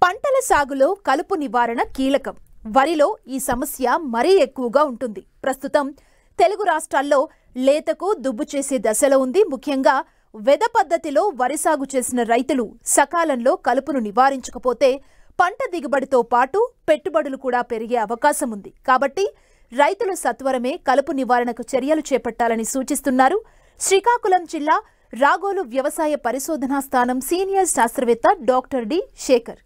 పంటల సాగులో కలుపు నివారణ కీలకం వరిలో ఈ సమస్య మరీ ఎక్కువగా ఉంటుంది ప్రస్తుతం తెలుగు రాష్ట్రాల్లో లేతకు దుబ్బు చేసే దశలో ఉంది ముఖ్యంగా వెద పద్ధతిలో వరి సాగు చేసిన రైతులు సకాలంలో కలుపును నివారించకపోతే పంట దిగుబడితో పాటు పెట్టుబడులు కూడా పెరిగే అవకాశం ఉంది కాబట్టి రైతులు సత్వరమే కలుపు నివారణకు చర్యలు చేపట్టాలని సూచిస్తున్నారు శ్రీకాకుళం జిల్లా రాగోలు వ్యవసాయ పరిశోధనా స్థానం సీనియర్ శాస్త్రవేత్త డాక్టర్ డి శేఖర్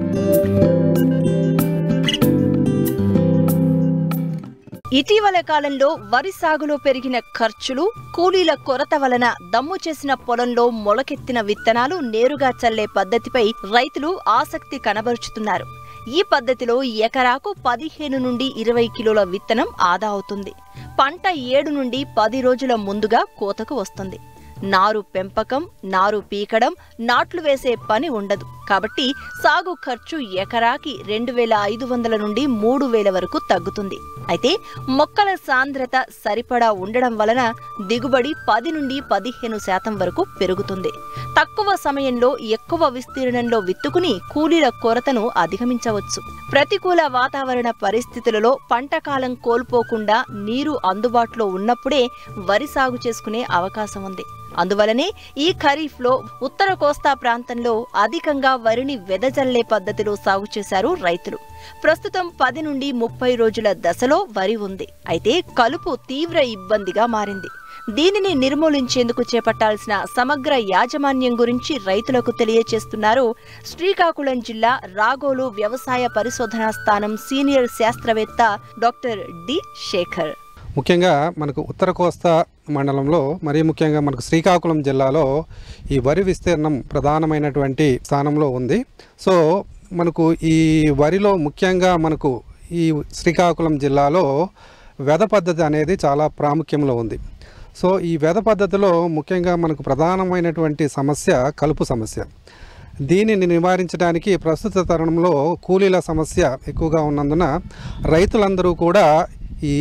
ఇటీవల కాలంలో వరి సాగులో పెరిగిన ఖర్చులు కూలీల కొరత వలన దమ్ము చేసిన పొలంలో మొలకెత్తిన విత్తనాలు నేరుగా చల్లే పద్ధతిపై రైతులు ఆసక్తి కనబరుచుతున్నారు ఈ పద్ధతిలో ఎకరాకు పదిహేను నుండి ఇరవై కిలోల విత్తనం ఆదా అవుతుంది పంట ఏడు నుండి పది రోజుల ముందుగా కోతకు వస్తుంది నారు పెంపకం నారు పీకడం నాట్లు వేసే పని ఉండదు కాబట్టి సాగు ఖర్చు ఎకరాకి రెండు వేల ఐదు వందల నుండి మూడు వేల వరకు తగ్గుతుంది అయితే మొక్కల సాంద్రత సరిపడా ఉండడం వలన దిగుబడి పది నుండి పదిహేను శాతం వరకు పెరుగుతుంది తక్కువ సమయంలో ఎక్కువ విస్తీర్ణంలో విత్తుకుని కూలీల కొరతను అధిగమించవచ్చు ప్రతికూల వాతావరణ పరిస్థితులలో పంట కాలం కోల్పోకుండా నీరు అందుబాటులో ఉన్నప్పుడే వరి సాగు చేసుకునే అవకాశం ఉంది అందువలనే ఈ ఖరీఫ్లో ఉత్తర కోస్తా ప్రాంతంలో అధికంగా వరిని వెదజల్లే పద్ధతిలో సాగు చేశారు రైతులు ప్రస్తుతం పది నుండి ముప్పై రోజుల దశలో వరి ఉంది అయితే కలుపు తీవ్ర ఇబ్బందిగా మారింది దీనిని నిర్మూలించేందుకు చేపట్టాల్సిన సమగ్ర యాజమాన్యం గురించి రైతులకు తెలియచేస్తున్నారు శ్రీకాకుళం జిల్లా రాగోలు వ్యవసాయ పరిశోధనా స్థానం సీనియర్ శాస్త్రవేత్త డాక్టర్ డి శేఖర్ ముఖ్యంగా మనకు ఉత్తర కోస్తా మండలంలో మరీ ముఖ్యంగా మనకు శ్రీకాకుళం జిల్లాలో ఈ వరి విస్తీర్ణం ప్రధానమైనటువంటి స్థానంలో ఉంది సో మనకు ఈ వరిలో ముఖ్యంగా మనకు ఈ శ్రీకాకుళం జిల్లాలో వెద పద్ధతి అనేది చాలా ప్రాముఖ్యంలో ఉంది సో ఈ వెద పద్ధతిలో ముఖ్యంగా మనకు ప్రధానమైనటువంటి సమస్య కలుపు సమస్య దీనిని నివారించడానికి ప్రస్తుత తరుణంలో కూలీల సమస్య ఎక్కువగా ఉన్నందున రైతులందరూ కూడా ఈ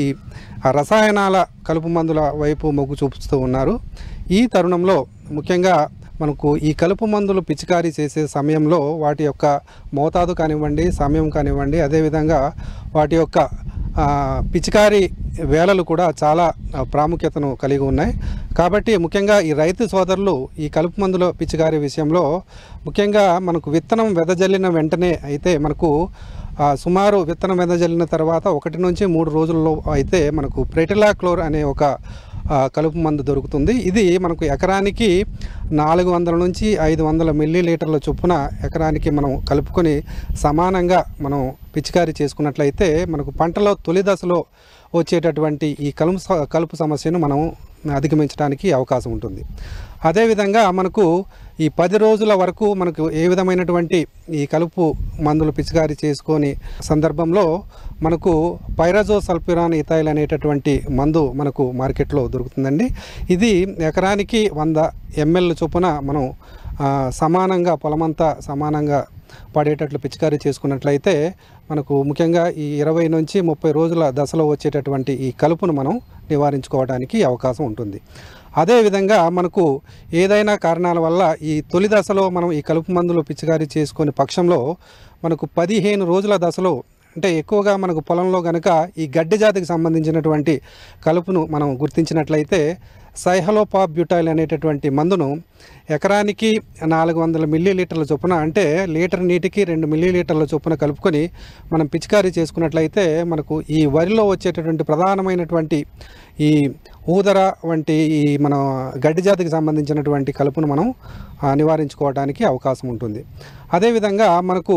రసాయనాల కలుపు మందుల వైపు మొగ్గు చూపుతూ ఉన్నారు ఈ తరుణంలో ముఖ్యంగా మనకు ఈ కలుపు మందులు పిచికారీ చేసే సమయంలో వాటి యొక్క మోతాదు కానివ్వండి సమయం కానివ్వండి అదేవిధంగా వాటి యొక్క ఆ, పిచికారీ వేళలు కూడా చాలా ఆ, ప్రాముఖ్యతను కలిగి ఉన్నాయి కాబట్టి ముఖ్యంగా ఈ రైతు సోదరులు ఈ కలుపు మందుల పిచికారీ విషయంలో ముఖ్యంగా మనకు విత్తనం వెదజల్లిన వెంటనే అయితే మనకు ఆ, సుమారు విత్తనం వెదజల్లిన తర్వాత ఒకటి నుంచి మూడు రోజుల్లో అయితే మనకు ప్రెటిలాక్లోర్ అనే ఒక ఆ, కలుపు మందు దొరుకుతుంది ఇది మనకు ఎకరానికి నాలుగు వందల నుంచి ఐదు వందల మిల్లీ లీటర్ల చొప్పున ఎకరానికి మనం కలుపుకొని సమానంగా మనం పిచికారీ చేసుకున్నట్లయితే మనకు పంటలో తొలి దశలో వచ్చేటటువంటి ఈ కలుపు స- కలుపు సమస్యను మనం అధిగమించడానికి అవకాశం ఉంటుంది అదేవిధంగా మనకు ఈ పది రోజుల వరకు మనకు ఏ విధమైనటువంటి ఈ కలుపు మందులు పిచికారీ చేసుకొని సందర్భంలో మనకు పైరజో సల్ఫ్యూరాన్ ఇథైల్ అనేటటువంటి మందు మనకు మార్కెట్లో దొరుకుతుందండి ఇది ఎకరానికి వంద ఎంఎల్ చొప్పున మనం ఆ, సమానంగా పొలమంతా సమానంగా పడేటట్లు పిచికారీ చేసుకున్నట్లయితే మనకు ముఖ్యంగా ఈ ఇరవై నుంచి ముప్పై రోజుల దశలో వచ్చేటటువంటి ఈ కలుపును మనం నివారించుకోవడానికి అవకాశం ఉంటుంది అదేవిధంగా మనకు ఏదైనా కారణాల వల్ల ఈ తొలి దశలో మనం ఈ కలుపు మందులు పిచికారీ చేసుకునే పక్షంలో మనకు పదిహేను రోజుల దశలో అంటే ఎక్కువగా మనకు పొలంలో కనుక ఈ గడ్డి జాతికి సంబంధించినటువంటి కలుపును మనం గుర్తించినట్లయితే సైహలోపా బ్యూటైల్ అనేటటువంటి మందును ఎకరానికి నాలుగు వందల మిల్లీ లీటర్ల చొప్పున అంటే లీటర్ నీటికి రెండు మిల్లీ లీటర్ల చొప్పున కలుపుకొని మనం పిచికారీ చేసుకున్నట్లయితే మనకు ఈ వరిలో వచ్చేటటువంటి ప్రధానమైనటువంటి ఈ ఊదర వంటి ఈ మన గడ్డి జాతికి సంబంధించినటువంటి కలుపును మనం ఆ, నివారించుకోవడానికి అవకాశం ఉంటుంది అదేవిధంగా మనకు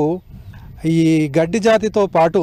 ఈ గడ్డి జాతితో పాటు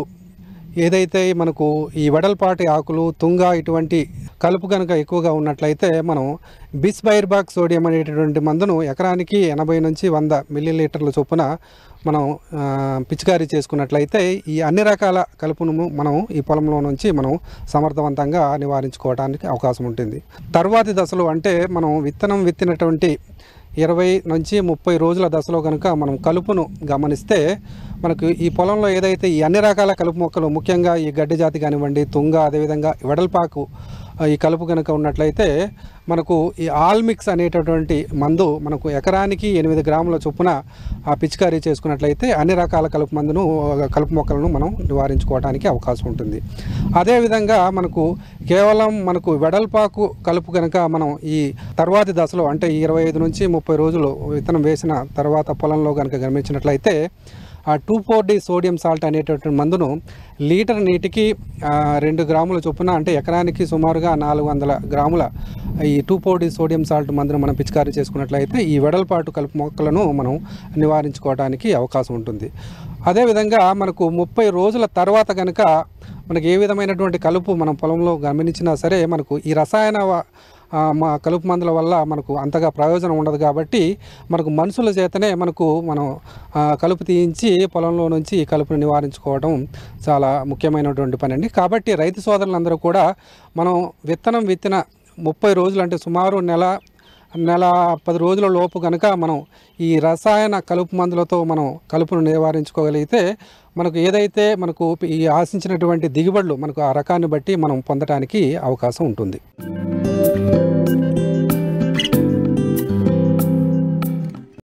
ఏదైతే మనకు ఈ వెడల్పాటి ఆకులు తుంగ ఇటువంటి కలుపు కనుక ఎక్కువగా ఉన్నట్లయితే మనం బిస్బైర్బాక్ సోడియం అనేటటువంటి మందును ఎకరానికి ఎనభై నుంచి వంద మిల్లీ లీటర్ల చొప్పున మనం ఆ, పిచికారీ చేసుకున్నట్లయితే ఈ అన్ని రకాల కలుపును మనం ఈ పొలంలో నుంచి మనం సమర్థవంతంగా నివారించుకోవడానికి అవకాశం ఉంటుంది తర్వాతి దశలో అంటే మనం విత్తనం విత్తినటువంటి ఇరవై నుంచి ముప్పై రోజుల దశలో కనుక మనం కలుపును గమనిస్తే మనకు ఈ పొలంలో ఏదైతే ఈ అన్ని రకాల కలుపు మొక్కలు ముఖ్యంగా ఈ గడ్డి జాతి కానివ్వండి తుంగ అదేవిధంగా వెడల్పాకు ఆ, ఈ కలుపు కనుక ఉన్నట్లయితే మనకు ఈ ఆల్మిక్స్ అనేటటువంటి మందు మనకు ఎకరానికి ఎనిమిది గ్రాముల చొప్పున ఆ పిచికారీ చేసుకున్నట్లయితే అన్ని రకాల కలుపు మందును ఆ, కలుపు మొక్కలను మనం నివారించుకోవడానికి అవకాశం ఉంటుంది అదేవిధంగా మనకు కేవలం మనకు వెడల్పాకు కలుపు కనుక మనం ఈ తర్వాతి దశలో అంటే ఈ ఇరవై ఐదు నుంచి ముప్పై రోజులు విత్తనం వేసిన తర్వాత పొలంలో కనుక గమనించినట్లయితే ఆ two four D sodium salt అనేటటువంటి మందును లీటర్ నీటికి ఆ, రెండు గ్రాముల చొప్పున అంటే ఎకరానికి సుమారుగా నాలుగు వందల గ్రాముల ఈ two four D sodium salt మందును మనం పిచికారీ చేసుకున్నట్లయితే ఈ వెడల్పాటు కలుపు మొక్కలను మనం నివారించుకోవడానికి అవకాశం ఉంటుంది అదేవిధంగా మనకు ముప్పై రోజుల తర్వాత కనుక మనకి ఏ విధమైనటువంటి కలుపు మనం పొలంలో గమనించినా సరే మనకు ఈ రసాయన వ- ఆ, మా కలుపు మందుల వల్ల మనకు అంతగా ప్రయోజనం ఉండదు కాబట్టి మనకు మనుషుల చేతనే మనకు మనం ఆ, కలుపు తీయించి పొలంలో నుంచి ఈ కలుపును నివారించుకోవడం చాలా ముఖ్యమైనటువంటి పని అండి కాబట్టి రైతు సోదరులందరూ కూడా మనం విత్తనం విత్తిన ముప్పై రోజులు అంటే సుమారు నెల నెల పది రోజుల లోపు కనుక మనం ఈ రసాయన కలుపు మందులతో మనం కలుపును నివారించుకోగలిగితే మనకు ఏదైతే మనకు ఈ ఆశించినటువంటి దిగుబడులు మనకు ఆ రకాన్ని బట్టి మనం పొందడానికి అవకాశం ఉంటుంది